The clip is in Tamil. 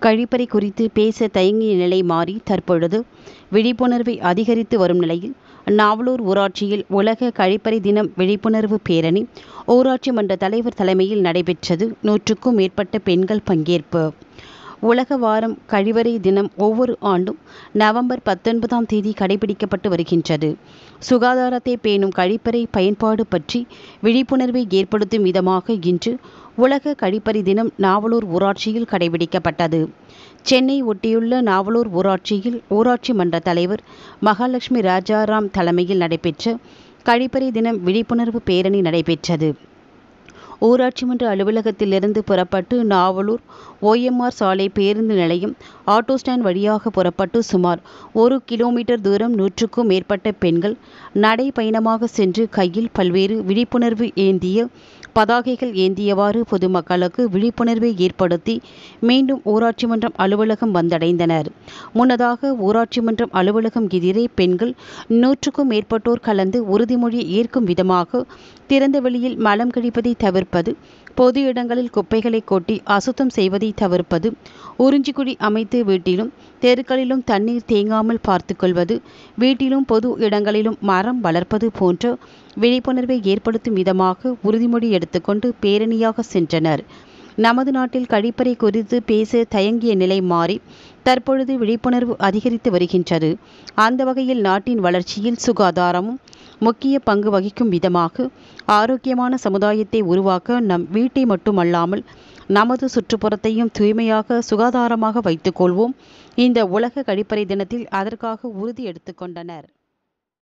கழிப்பறை குறித்து பேச தயங்கிய நிலை மாறி தற்பொழுது விழிப்புணர்வை அதிகரித்து வரும் நிலையில் நாவலூர் ஊராட்சியில் உலக கழிப்பறை தினம் விழிப்புணர்வு பேரணி ஊராட்சி மன்ற தலைவர் தலைமையில் நடைபெற்றது நூற்றுக்கும் மேற்பட்ட பெண்கள் பங்கேற்பு உலக வாரம் கழிவறை தினம் ஒவ்வொரு ஆண்டும் நவம்பர் பத்தொன்பதாம் தேதி கடைபிடிக்கப்பட்டு வருகின்றது சுகாதாரத்தை பேணும் கழிப்பறை பயன்பாடு பற்றி விழிப்புணர்வை ஏற்படுத்தும் விதமாக இன்று உலக கழிப்பறை தினம் நாவலூர் ஊராட்சியில் கடைபிடிக்கப்பட்டது சென்னை ஒட்டியுள்ள நாவலூர் ஊராட்சியில் ஊராட்சி மன்ற தலைவர் மகாலட்சுமி ராஜாராம் தலைமையில் நடைபெற்ற கழிப்பறை தினம் விழிப்புணர்வு பேரணி நடைபெற்றது ஊராட்சி மன்ற அலுவலகத்திலிருந்து புறப்பட்டு நாவலூர் ஓஎம்ஆர் சாலை பேருந்து நிலையம் ஆட்டோ ஸ்டாண்ட் வழியாக புறப்பட்டு சுமார் ஒரு கிலோமீட்டர் தூரம் நூற்றுக்கும் மேற்பட்ட பெண்கள் நடைபயணமாக சென்று கையில் பல்வேறு விழிப்புணர்வு ஏந்திய பதாகைகள் ஏந்தியவாறு பொதுமக்களுக்கு விழிப்புணர்வை ஏற்படுத்தி மீண்டும் ஊராட்சி மன்றம் அலுவலகம் வந்தடைந்தனர் முன்னதாக ஊராட்சி மன்றம் அலுவலகம் எதிரே பெண்கள் நூற்றுக்கும் மேற்பட்டோர் கலந்து உறுதிமொழி ஏற்கும் விதமாக திறந்த வெளியில் மலம் கழிப்பதை தவிர்ப்பது பொது இடங்களில் குப்பைகளை கொட்டி அசுத்தம் செய்வதை தவிர்ப்பது உறிஞ்சிக்குழி அமைத்து வீட்டிலும் தெருக்களிலும் தண்ணீர் தேங்காமல் பார்த்துக்கொள்வது வீட்டிலும் பொது இடங்களிலும் மரம் வளர்ப்பது போன்ற விழிப்புணர்வை ஏற்படுத்தும் விதமாக உறுதிமொழி எடுத்துக்கொண்டு பேரணியாக சென்றனர் நமது நாட்டில் கழிப்பறை குறித்து பேச தயங்கிய நிலை மாறி தற்பொழுது விழிப்புணர்வு அதிகரித்து வருகின்றது அந்த வகையில் நாட்டின் வளர்ச்சியில் சுகாதாரமும் முக்கிய பங்கு வகிக்கும் விதமாக ஆரோக்கியமான சமுதாயத்தை உருவாக்க நம் வீட்டை மட்டுமல்லாமல் நமது சுற்றுப்புறத்தையும் தூய்மையாக சுகாதாரமாக வைத்துக்கொள்வோம் இந்த உலக கழிப்பறை தினத்தில் அதற்காக உறுதி எடுத்துக்கொண்டனர்